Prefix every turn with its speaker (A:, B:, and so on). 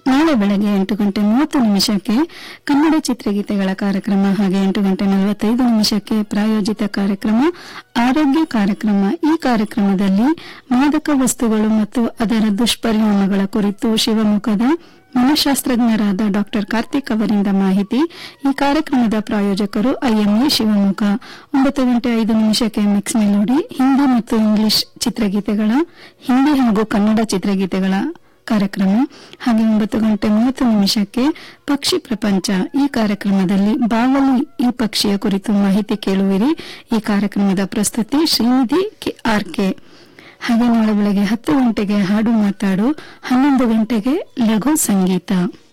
A: ನಾಳೆ ಬೆಳಗ್ಗೆ ಎಂಟು ಗಂಟೆ ಮೂವತ್ತು ನಿಮಿಷಕ್ಕೆ ಕನ್ನಡ ಚಿತ್ರಗೀತೆಗಳ ಕಾರ್ಯಕ್ರಮ ಹಾಗೆ ಎಂಟು ಗಂಟೆ ನಲವತ್ತೈದು ನಿಮಿಷಕ್ಕೆ ಪ್ರಾಯೋಜಿತ ಕಾರ್ಯಕ್ರಮ ಆರೋಗ್ಯ ಕಾರ್ಯಕ್ರಮ ಈ ಕಾರ್ಯಕ್ರಮದಲ್ಲಿ ಮಾದಕ ವಸ್ತುಗಳು ಮತ್ತು ಅದರ ದುಷ್ಪರಿಣಾಮಗಳ ಕುರಿತು ಶಿವಮೊಗ್ಗದ ಮನಃಶಾಸ್ತ್ರಜ್ಞರಾದ ಡಾಕ್ಟರ್ ಕಾರ್ತಿಕ್ ಅವರಿಂದ ಮಾಹಿತಿ ಈ ಕಾರ್ಯಕ್ರಮದ ಪ್ರಾಯೋಜಕರು ಐಎಂಎ ಶಿವಮೊಗ್ಗ ಒಂಬತ್ತು ಗಂಟೆ ಐದು ನಿಮಿಷಕ್ಕೆ ಮಿಕ್ಸ್ ಮೆಲೋಡಿ ಹಿಂದಿ ಮತ್ತು ಇಂಗ್ಲಿಷ್ ಚಿತ್ರಗೀತೆಗಳ ಹಿಂದಿ ಹಾಗೂ ಕನ್ನಡ ಚಿತ್ರಗೀತೆಗಳ ಕಾರ್ಯಕ್ರಮ ಹಾಗೆ ಒಂಬತ್ತು ಗಂಟೆ ಮೂವತ್ತು ನಿಮಿಷಕ್ಕೆ ಪಕ್ಷಿ ಪ್ರಪಂಚ ಈ ಕಾರ್ಯಕ್ರಮದಲ್ಲಿ ಬಾವಲಿ ಈ ಪಕ್ಷಿಯ ಕುರಿತು ಮಾಹಿತಿ ಕೇಳುವಿರಿ ಈ ಕಾರ್ಯಕ್ರಮದ ಪ್ರಸ್ತುತಿ ಶ್ರೀನಿಧಿ ಆರ್ ಕೆ ಹಾಗೆ ನಾಳೆ ಬೆಳಗ್ಗೆ ಹತ್ತು ಗಂಟೆಗೆ ಹಾಡು ಮಾತಾಡು ಹನ್ನೊಂದು ಗಂಟೆಗೆ ಲಘು ಸಂಗೀತ